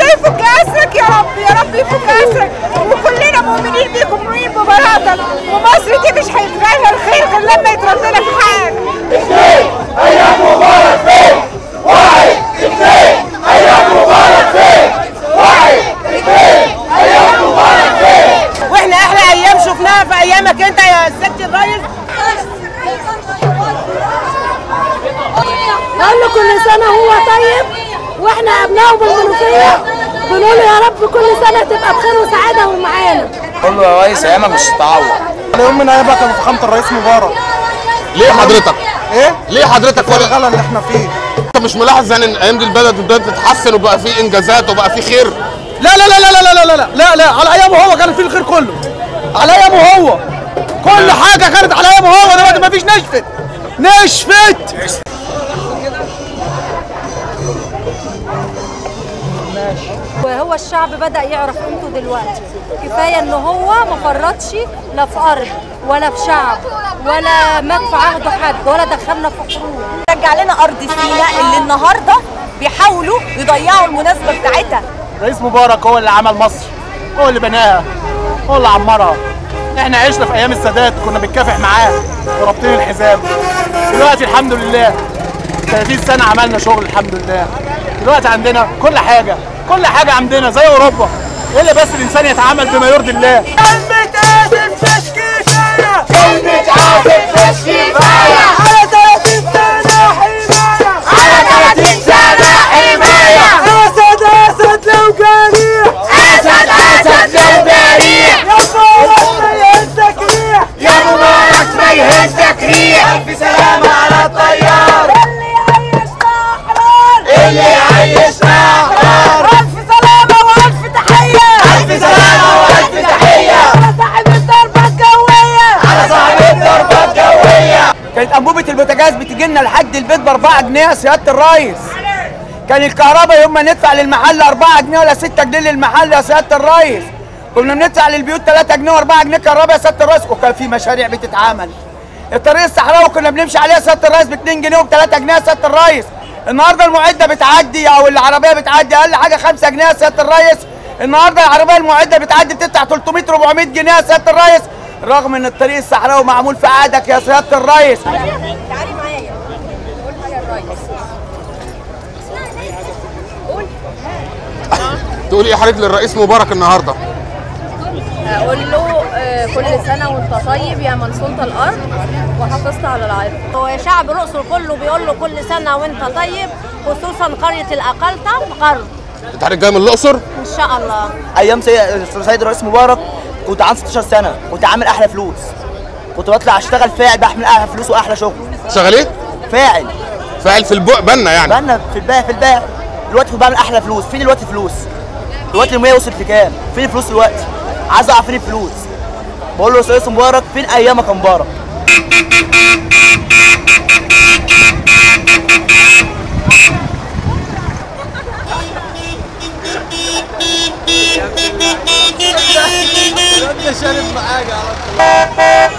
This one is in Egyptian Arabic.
ربنا يفك اسرك يا رب يا رب يفك اسرك وكلنا مؤمنين بيكم مؤمنين ببراءتك ومصر دي مش هيتغير خير غير لما يترد لنا في حاجه ايام مبارك فين واحد اثنين ايام مبارك فين واحد اثنين ايام مبارك فين واحنا احلى ايام شفناها في ايامك انت يا سياده الريس نقول له كل سنة هو طيب واحنا ابنائه بالمنوفية بنقول له يا رب كل سنة تبقى بخير وسعادة ومعانا قول له يا ريس ايامك مش هتتعوض يوم من ايامك كان فخامه الرئيس مبارك ليه حضرتك؟ ايه؟ ليه حضرتك ولا الغلا اللي احنا فيه انت مش ملاحظ ان الايام دي البلد بدات تتحسن وبقى فيه انجازات وبقى فيه خير؟ لا لا لا لا لا لا لا لا لا لا على ايامه هو كان فيه الخير كله على ايامه هو كل حاجه كانت على ايامه هو دلوقتي مفيش نشفت نشفت وهو الشعب بدأ يعرف قيمته دلوقتي كفاية ان هو ما فرطش لا في ارض ولا في شعب ولا مات في عهده حد ولا دخلنا في حروب رجع لنا ارض سيناء اللي النهارده بيحاولوا يضيعوا المناسبه بتاعتها رئيس مبارك هو اللي عمل مصر هو اللي بناها هو اللي عمرها احنا عشنا في ايام السادات كنا بنكافح معاه ورابطين الحزام دلوقتي الحمد لله 30 سنه عملنا شغل الحمد لله دلوقتي عندنا كل حاجه كل حاجه عندنا زي اوروبا الا بس الانسان يتعامل بما يرضي الله كلمة اسف مش كفايه كلمة عاطف مش كفاية على 30 سنه حمايه على 30 سنة حماية اسد اسد لو جريح أسد أسد لو بريح يا مبارك ما يهزك ريح يا مبارك ما يهزك ريح ألف سلامة على الطيار اللي عايشنا أحرار الف سلامه والف تحيه ألف سلامة وألف تحية صاحب الضربه الجويه على صاحب الضربة الجوية كانت انبوبه البوتاجاز بتجي لنا لحد البيت ب 4 جنيه يا سياده الريس كان الكهرباء يوم ما ندفع للمحل 4 جنيه ولا 6 جنيه للمحل يا سياده الريس كنا بندفع للبيوت 3 جنيه و4 جنيه كهرباء يا سياده الريس وكان في مشاريع بتتعمل الطريق الصحراوي كنا بنمشي عليه يا سياده الريس ب 2 جنيه وب 3 جنيه يا سياده الريس النهارده المعده بتعدي او العربيه بتعدي اقل حاجه 5 جنيه يا سياده الريس النهارده العربيه المعده بتعدي بتدفع 300 400 جنيه يا سياده الريس رغم ان الطريق الصحراوي معمول في عهدك يا سياده الريس تعالي معايا قول حاجه الريس تقول ايه حضرتك للرئيس مبارك النهارده؟ اقول له آه، كل سنة وانت طيب يا من صنت الارض وحافظت على العرض وشعب الاقصر كله بيقول له كل سنة وانت طيب خصوصا قرية الاقلطة غرب انت حضرتك جاي من الاقصر؟ ان شاء الله ايام سي- سيد الرئيس مبارك كنت عندي 16 سنه كنت عامل احلى فلوس كنت بطلع اشتغل فاعل بحمل احلى فلوس واحلى شغل شغال ايه؟ فاعل فاعل في البوق بنا يعني بقالنا في البيع في البيع دلوقتي كنت بعمل احلى فلوس فين دلوقتي فلوس دلوقتي المية وصلت لكام فين الفلوس دلوقتي عايز اعرف فين الفلوس بقول له يا رئيس مبارك فين ايامك يا مبارك شارب معاك على طول